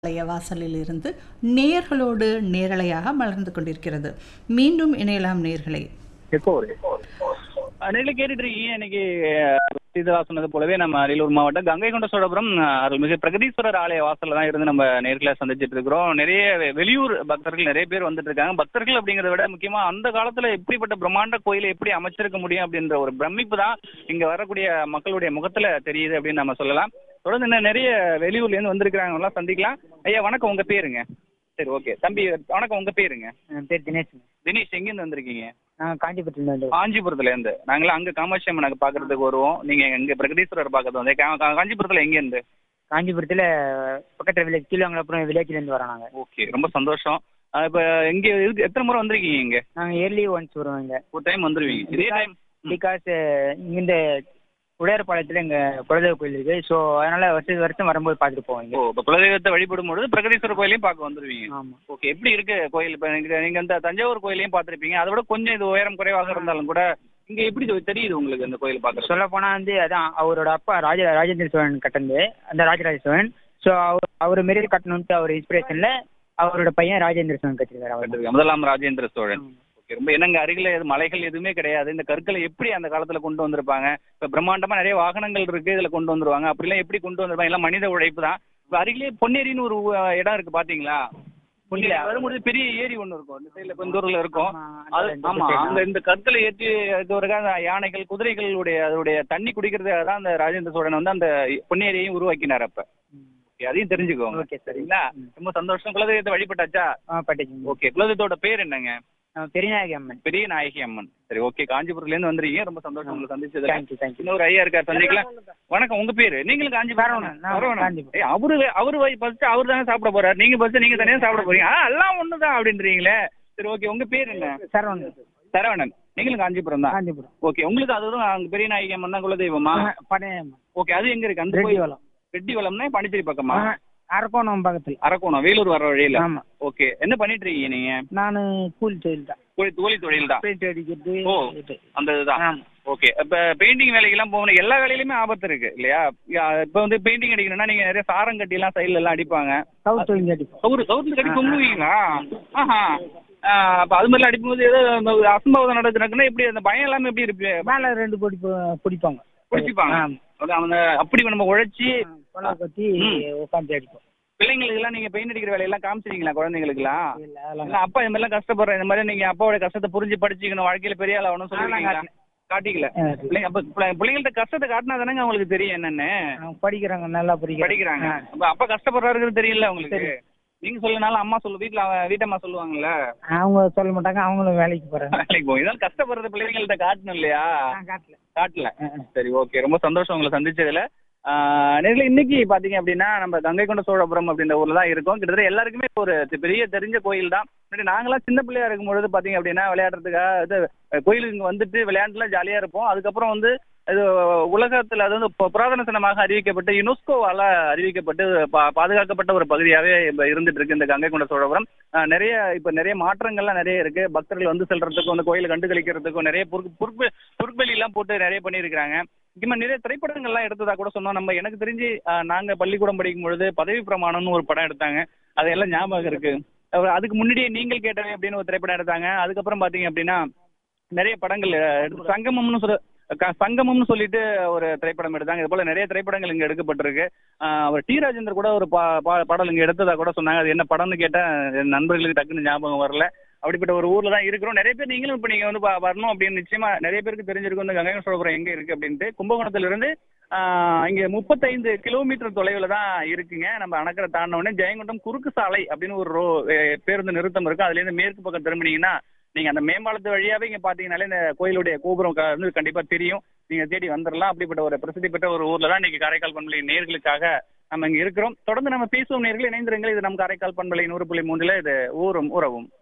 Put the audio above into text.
ஆலய வாசலில் இருந்து நேர்களோடு நேரலையாக மலர்ந்து கொண்டிருக்கிறது மீண்டும் இணையலாம் நேர்களை எப்போ ஒரு நெல்லை கேட்டுட்டு இருக்கீங்க இன்னைக்கு சீதா சொன்னது போலவே நம்ம அரியலூர் மாவட்டம் கங்கை கொண்ட சோழபுரம் அருள்மிகு பிரகதீஸ்வரர் ஆலய வாசல்ல தான் இருந்து நம்ம நேர்களை சந்திச்சிட்டு இருக்கிறோம் நிறைய வெ- வெளியூர் பக்தர்கள் நிறைய பேர் வந்துட்டு இருக்காங்க பக்தர்கள் அப்படிங்கறத விட முக்கியமா அந்த காலத்துல எப்படிப்பட்ட பிரம்மாண்ட கோயிலை எப்படி அமைச்சிருக்க முடியும் அப்படின்ற ஒரு பிரமிப்பு தான் இங்க வரக்கூடிய மக்களுடைய முகத்துல தெரியுது அப்படின்னு நம்ம சொல்லலாம் தொடர்ந்து இன்னும் நிறைய வெளியூர்ல இருந்து வந்திருக்கிறாங்க எல்லாம் சந்திக்கலாம் ஐயா வணக்கம் உங்க பேருங்க சரி ஓகே தம்பி வணக்கம் உங்க பேருங்க என் பேர் தினேஷ் தினேஷ் எங்கிருந்து வந்திருக்கீங்க நான் காஞ்சிபுரத்துல இருந்து காஞ்சிபுரத்துல இருந்து நாங்களாம் அங்க காமாட்சி அம்மனுக்கு பாக்குறதுக்கு வருவோம் நீங்க எங்க பிரகதீஸ்வரர் பாக்கிறது வந்து கா- கா- காஞ்சிபுரத்துல எங்க இருந்து காஞ்சிபுரத்துல பக்கத்துல வில்லேஜ் கீழாங்கலப்புறம் வில்லேஜ்ல இருந்து வரோம் நாங்க ஓகே ரொம்ப சந்தோஷம் அஹ் இப்ப எங்க இதுக்கு எத்தனை முறை வந்திருக்கீங்க இங்க நாங்க இயர்லி ஒன்ஸ் வருவோம் இங்க ஒரு டைம் வந்துருவீங்க இதே டைம் பிகாஸ் இங்கிருந்து உடையார்பாளையத்துல எங்க குலதெய்வ கோயில் இருக்கு ஸோ அதனால வருஷம் வருஷம் வரும்போது பார்த்துட்டு போவோம் இங்க ஓ இப்ப குலதெய்வத்தை வழிபடும் பொழுது பிரகதீஸ்வரர் கோயிலையும் பார்க்க வந்துருவீங்க ஆமா ஓகே எப்படி இருக்கு கோயில் இப்ப நீங்க நீங்க இந்த தஞ்சாவூர் கோயிலையும் பார்த்திருப்பீங்க அதை விட கொஞ்சம் இது உயரம் குறைவாக இருந்தாலும் கூட இங்க எப்படி இது தெரியுது உங்களுக்கு இந்த கோயில் பாக்குறது சொல்ல போனா வந்து அதான் அவரோட அப்பா ராஜ ராஜேந்திர சோழன் கட்டினது அந்த ராஜராஜ சோழன் ஸோ அவர் அவர் மாரி கட்டணும்ட்டு அவர் இன்ஸ்பிரேஷன்ல அவரோட பையன் ராஜேந்திர சோழன் கட்டிருக்காரு அவர் முதலாம் ராஜேந்திர சோழன் ஓகே ரொம்ப என்னங்க அருகில எது மலைகள் எதுவுமே கிடையாது இந்த கற்களை எப்படி அந்த காலத்துல கொண்டு வந்திருப்பாங்க இப்ப பிரம்மாண்டமா நிறைய வாகனங்கள் இருக்கு இதுல கொண்டு வந்துருவாங்க அப்படிலாம் எப்படி கொண்டு வந்திருப்பாங்க எல்லாம் மனித உழைப்பு தான் இப்ப அருகிலே பொன்னேரின்னு ஒரு ஊ- இடம் இருக்கு பாத்தீங்களா பொன்னேரி வரும்போது பெரிய ஏரி ஒண்ணு இருக்கும் இந்த சைடுல பெந்தூர்ல இருக்கும் ஆமா, அது அந்த ஆமா side அங்க இந்த கற்களை ஏற்றி இது ஒரு அந்த யானைகள் குதிரைகளுடைய அதோடைய தண்ணி குடிக்கிறதுக்காக தான் அந்த ராஜேந்திர சோழன் வந்து அந்த பொன்னேரியையும் உருவாக்கினார் அப்ப Okay, அதையும் தெரிஞ்சுக்கோங்க ஓகே சார் சரிங்களா ரொம்ப சந்தோஷம் குலதெய்வத்தை வழிபட்டாச்சா ஆ பட்டிச்சு ஓகே குலதெய்வத்தோட பேர் என்னங்க பெரியநாயகி அம்மன் பெரிய நாயகி அம்மன் சரி ஓகே காஞ்சிபுரத்துல இருந்து வந்துருக்கீங்க ரொம்ப சந்தோஷம் உங்களை சந்திச்சதுல தேங்க்யூ தேங்க்யூ இன்னொரு ஐயா இருக்கார் சந்திக்கலாம் வணக்கம் உங்க பேரு நீங்களும் காஞ்சிபுரம் சரவணன், நான் சரவணன். காஞ்சிபுரம். ஏய், அவரு அவரு ஃபர்ஸ்ட் அவரு தானே சாப்பிட போறாரு நீங்க ஃபர்ஸ்ட் நீங்க தனியா சாப்பிட போறீங்க ஆ, எல்லாம் ஒண்ணுதான் அப்படின்றீங்களே சரி ஓகே உங்க பேர் என்ன சரவணன் சரவணன் நீங்களும் காஞ்சிபுரம் தான் காஞ்சிபுரம் ஓகே உங்களுக்கு அதுவும் அங்க பெரிய நாயகி அம்மன் தான் குலதெய்வமா படையம்மன் ஓகே அது எங்க இருக்கு அந்த ரெட்டி கோயில் வளம் ரெட்டி வளம்னா பாண்டிச்சேரி பக்கமா அரக்கோணம் பக்கத்துல அரக்கோணம் வேலூர் வர வழியில ஆமா ஓகே என்ன பண்ணிட்டு இருக்கீங்க நீங்க நான் கூலி தொழில் தான் கூலி கூலி தொழில் தான் பெயிண்ட் அடிக்கிறது ஓ. இது. அந்த இதுதான் ஆமா ஓகே இப்ப பெயிண்டிங் வேலைக்கெல்லாம் போகணும் எல்லா வேலையிலுமே ஆபத்து இருக்கு இல்லையா யா, இப்ப வந்து பெயிண்டிங் அடிக்கணும்னா நீங்க நிறைய சாரம் கட்டி எல்லாம் சைடுல எல்லாம் அடிப்பாங்க சவுத் தொழில் அடிப்போம் கவுரு கவுரு கட்டி தொங்குவீங்களா ஆஹா ஆ, அப்ப அது மாதிரி அடிக்கும்போது ஏதோ அந்த ஒரு அசம்பாவிதம் நடக்குதுன்னா எப்படி அந்த பயம் எல்லாமே எப்படி இருக்கு மேல ரெண்டு பொடி பு- பிடிப்பாங்க பிடிச்சிப்பாங்க ஆமா. அது அவங்க அப்படி நம்ம உழைச்சி கொலை கட்டி ம். உட்காந்து அடிப்போம் பிள்ளைங்களுக்கு எல்லாம் நீங்க பெயிண்ட் அடிக்கிற வேலையெல்லாம் காமிச்சிருக்கீங்களா குழந்தைங்களுக்கு எல்லாம் இல்ல அதெல்லாம் இல்ல அப்பா இந்த மாதிரிலாம் கஷ்டப்படுறேன் இந்த மாதிரி நீங்க அப்பாவோட கஷ்டத்தை புரிஞ்சு படிச்சுக்கணும் வாழ்க்கையில பெரிய ஆள் ஆகணும் சொல்லிருக்கீங்களா காட்டல. காட்டிக்கல ஆ, பிள்ளைங்க அப்ப பிள்ளை- பிள்ளைங்கள்ட்ட கஷ்டத்தை காட்டினா தானங்க அவங்களுக்கு தெரியும் என்னன்னு அவங்க படிக்கிறாங்க நல்லா படிக்கிறாங்க படிக்கிறாங்க ஆ. அப்ப அப்பா கஷ்டப்படுறாருங்கிறது தெரியல உங்களுக்கு நீங்க சொல்லனாலும் அம்மா சொல்லு வீட்டுல அவ- வீட்டம்மா சொல்லுவாங்கல்ல அவங்க சொல்ல மாட்டாங்க அவங்களும் வேலைக்கு போறாங்க வேலைக்கு போகும் இதெல்லாம் கஷ்டப்படுறது பிள்ளைங்கள்ட்ட காட்டணும் இல்லையா நான் காட்டல காட்டல ஆ, ஆ. சரி ஓகே ரொம்ப சந்தோஷம் உங்களை சந்திச்சதுல நேரில் இன்னைக்கு பாத்தீங்க அப்படின்னா நம்ம கங்கை கொண்ட சோழபுரம் அப்படின்ற ஊர்ல தான் இருக்கோம் கிட்டத்தட்ட எல்லாருக்குமே ஒரு தி- பெரிய தெரிஞ்ச கோயில் தான் முன்னாடி நாங்களாம் சின்ன பிள்ளையா இருக்கும் பொழுது பாத்தீங்க அப்படின்னா விளையாடுறதுக்காக இது அஹ், கோயிலுக்கு இங்க வந்துட்டு விளையாண்டுலாம் ஜாலியா இருப்போம் அதுக்கப்புறம் வந்து இது உலகத்துல அது வந்து பு- புராதன சின்னமாக அறிவிக்கப்பட்டு யுனெஸ்கோவால அறிவிக்கப்பட்டு பா- பாதுகாக்கப்பட்ட ஒரு பகுதியாவே இப்ப இருந்துட்டு இருக்கு இந்த கங்கை கொண்ட சோழபுரம் அஹ், நிறைய இப்ப நிறைய மாற்றங்கள்லாம் நிறைய இருக்கு பக்தர்கள் வந்து செல்றதுக்கும் அந்த கோயிலை கண்டு கழிக்கிறதுக்கும் நிறைய பொருக்கு பொறுப்பு பொருட்பலி எல்லாம் போட்டு நிறைய பண்ணியிருக்கிறாங்க முக்கியமா நிறைய திரைப்படங்கள்லாம் எடுத்ததா கூட சொன்னோம் நம்ம எனக்கு தெரிஞ்சு அஹ், நாங்க பள்ளிக்கூடம் படிக்கும் பொழுது பதவி பிரமாணம்னு ஒரு படம் எடுத்தாங்க அதெல்லாம் ஞாபகம் இருக்கு அப்புறம் அதுக்கு முன்னாடியே நீங்கள் கேட்டவே அப்படின்னு ஒரு திரைப்படம் எடுத்தாங்க அதுக்கப்புறம் பாத்தீங்க அப்படின்னா நிறைய படங்கள் அஹ், எடுத்து சங்கமம்னு சொல்ல க- சங்கமம்னு சொல்லிட்டு ஒரு திரைப்படம் எடுத்தாங்க இது போல நிறைய திரைப்படங்கள் இங்க எடுக்கப்பட்டிருக்கு அஹ், அவர் டி ராஜேந்தர் கூட ஒரு பா- பா- பாடல் இங்க எடுத்ததா கூட சொன்னாங்க அது என்ன படம்னு கேட்டா என் நண்பர்களுக்கு டக்குன்னு ஞாபகம் வரல அப்படிப்பட்ட ஒரு ஊர்ல தான் இருக்கிறோம் நிறைய பேர் நீங்களும் இப்ப நீங்க வந்து ப- வரணும் அப்படின்னு நிச்சயமா நிறைய பேருக்கு தெரிஞ்சிருக்கும் இந்த கங்கை சோழபுரம் எங்க இருக்கு அப்படின்ட்டு கும்பகோணத்துல இருந்து ஆஹ், இங்க முப்பத்தைந்து கிலோமீட்டர் தொலைவுல தான் இருக்குங்க நம்ம அணக்கரை தாண்டின உடனே ஜெயங்கொண்டம் குறுக்கு சாலை அப்படின்னு ஒரு ரோ அஹ், பேருந்து நிறுத்தம் இருக்கு அதுல இருந்து மேற்கு பக்கம் திரும்பினீங்கன்னா நீங்க அந்த மேம்பாலத்து வழியாவே இங்க பாத்தீங்கன்னாலே இந்த கோயிலுடைய கோபுரம் க- வந்து கண்டிப்பா தெரியும் நீங்க தேடி வந்துடலாம் அப்படிப்பட்ட ஒரு பிரசித்தி பெற்ற ஒரு ஊர்ல தான் இன்னைக்கு காரைக்கால் பண்பலை நேர்களுக்காக நம்ம இங்க இருக்கிறோம் தொடர்ந்து நம்ம பேசுவோம் நேர்கள் இணைந்திருங்கள் இது நம்ம காரைக்கால் பண்பலை நூறு புள்ளி மூன்றுல இது ஊரும் உறவும்